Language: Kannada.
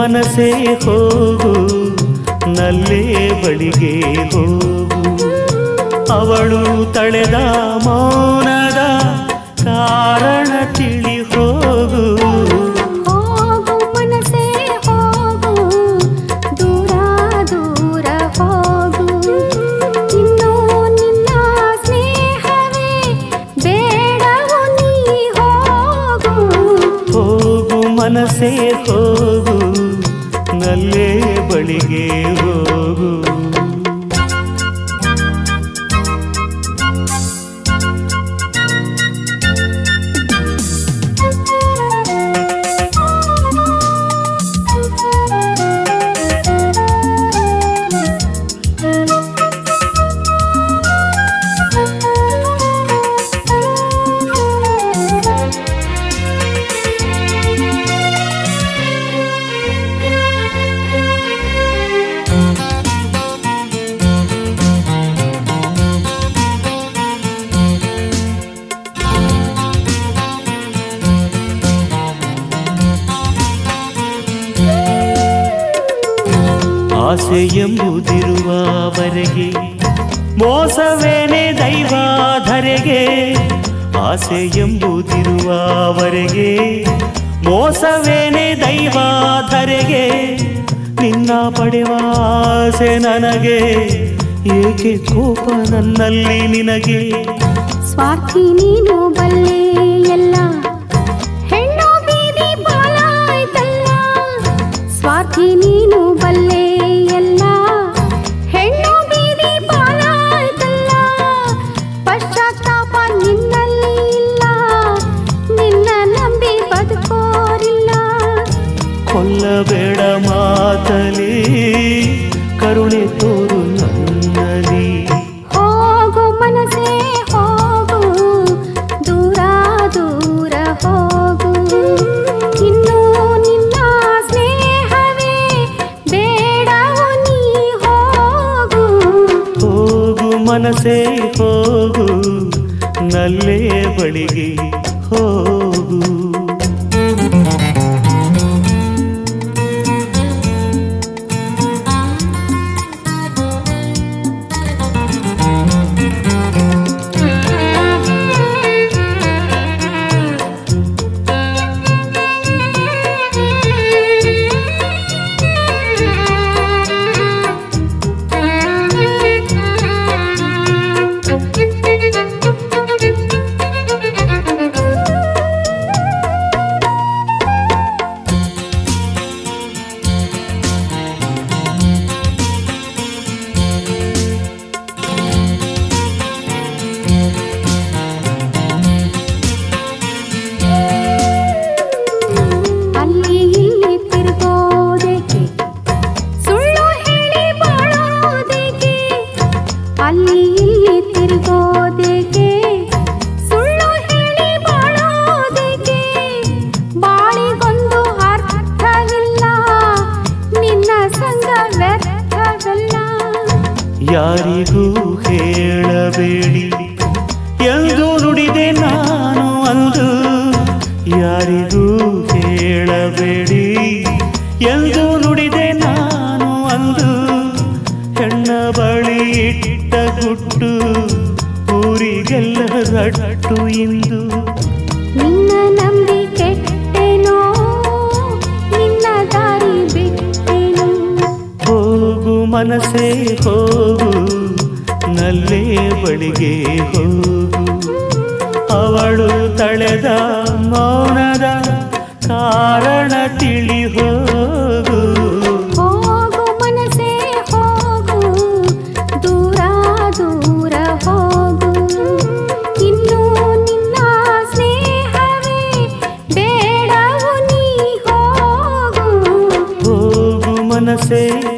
ಮನಸ್ಸೇ ಹೋಗು ನಲ್ಲೇ ಬಳಿಗೆ ಹೋಗು ಅವಳು ತಳೆದ ಮೌನದ ಕಾರಣ ತಿಳಿ ಹೋಗು ಹೋಗು ಮನಸೇ ಹೋಗು ದೂರ ದೂರ ಹೋಗು ಇನ್ನು ನಿನ್ನ ಸ್ನೇಹವೇ ಬೇಡವು ನೀ ಹೋಗು ಹೋಗು ಮನಸ್ಸೇ ಹೋಗು ನಲ್ಲೇ ಬಳಿಗೆ ಹೋಗು ಆಸೆ ಎಂಬುದಿರುವವರೆಗೆ ಮೋಸವೇನೆ ದೈವಾಧರೆಗೆ ಆಸೆ ಎಂಬುದಿರುವವರೆಗೆ ಮೋಸವೇನೆ ದೈವಾಧರೆಗೆ ನಿನ್ನ ಪಡೆವ ಆಸೆ ನನಗೆ ಏಕೆ ಕೋಪ ನನ್ನಲ್ಲಿ ನಿನಗೆ ಸ್ವಾರ್ಥಿ ನೀನು ಬಲ್ಲೆ ಎಲ್ಲ ಹೆಣ್ಣು ಬೀದಿ ಪಾಲಾಯ್ತಲ್ಲ ಸ್ವಾರ್ಥಿ ನೀನು ಬಲ್ಲೆ ಎಲ್ಲ ಹೆಣ್ಣು ಬೀದಿ ಪಾಲಾಯ್ತಲ್ಲ ಪಶ್ಚಾತ್ತಾಪ ನಿನ್ನಲ್ಲಿ ಇಲ್ಲ ನಿನ್ನ ನಂಬಿ ಬದುಕೋರಿಲ್ಲ ಕೊಲ್ಲಬೇಡ ಮಾತಲಿ ಕರುಣೆ ತೋರು ನನ್ನಲ್ಲಿ ಹೋಗು ಮನಸೇ ಹೋಗು ದೂರ ದೂರ ಹೋಗು ಇನ್ನು ನಿನ್ನ ಸ್ನೇಹವೇ ಬೇಡವು ನೀ ಹೋಗು ಹೋಗು ಮನಸ್ಸೇ ಹೋಗು ನಲ್ಲೇ ಬಳಿಗೆ ಹೋಗು ಅಲ್ಲಿ ಇಲ್ಲಿ ತಿರುಗೋದೇಕೆ ಸುಳ್ಳು ಹೇಳಿ ಬಾಳೋದೇಕೆ ಅಲ್ಲಿ ಇಲ್ಲಿ ತಿರುಗೋದೇಕೆ ಸುಳ್ಳು ಹೇಳಿ ಬಾಳೋದೇಕೆ ಬಾಳಿಗೊಂದು ಅರ್ಥವಿಲ್ಲ ನಿನ್ನ ಸಂಗ ವ್ಯರ್ಥವಲ್ಲ ಯಾರಿಗೂ ಹೇಳಬೇಡಿ ಎಂದು ನುಡಿದೆ ನಾನು ಅಂದು ಯಾರಿಗೂ ಹೇಳಬೇಡಿ ಎಂದು ನುಡಿದೆ ನಾನು ಅಂದು ಹೆಣ್ಣ ಬಳಿ ಇಟ್ಟ ಗುಟ್ಟು ಊರಿಗೆಲ್ಲ ರಟ್ಟು ಇಂದು ನಿನ್ನ ನಂಬಿ ಕೆಟ್ಟೆನೋ ನಿನ್ನ ದಾರಿ ಬಿಟ್ಟೆನೋ ಹೋಗು ಮನಸ್ಸೇ ಹೋಗು ನಲ್ಲೇ ಬಳಿಗೆ ಹೋಗು ಅವಳು ತಳೆದ ಮೌನದ ಕಾರಣ ತಿಳಿ ಹೋಗು ಹೋಗು ಮನಸೇ ಹೋಗು ದೂರ ದೂರ ಹೋಗು ಇನ್ನು ನಿನ್ನ ಸ್ನೇಹವೇ ಬೇಡವು ನೀ ಹೋಗು ಹೋಗು ಮನಸ್ಸೇ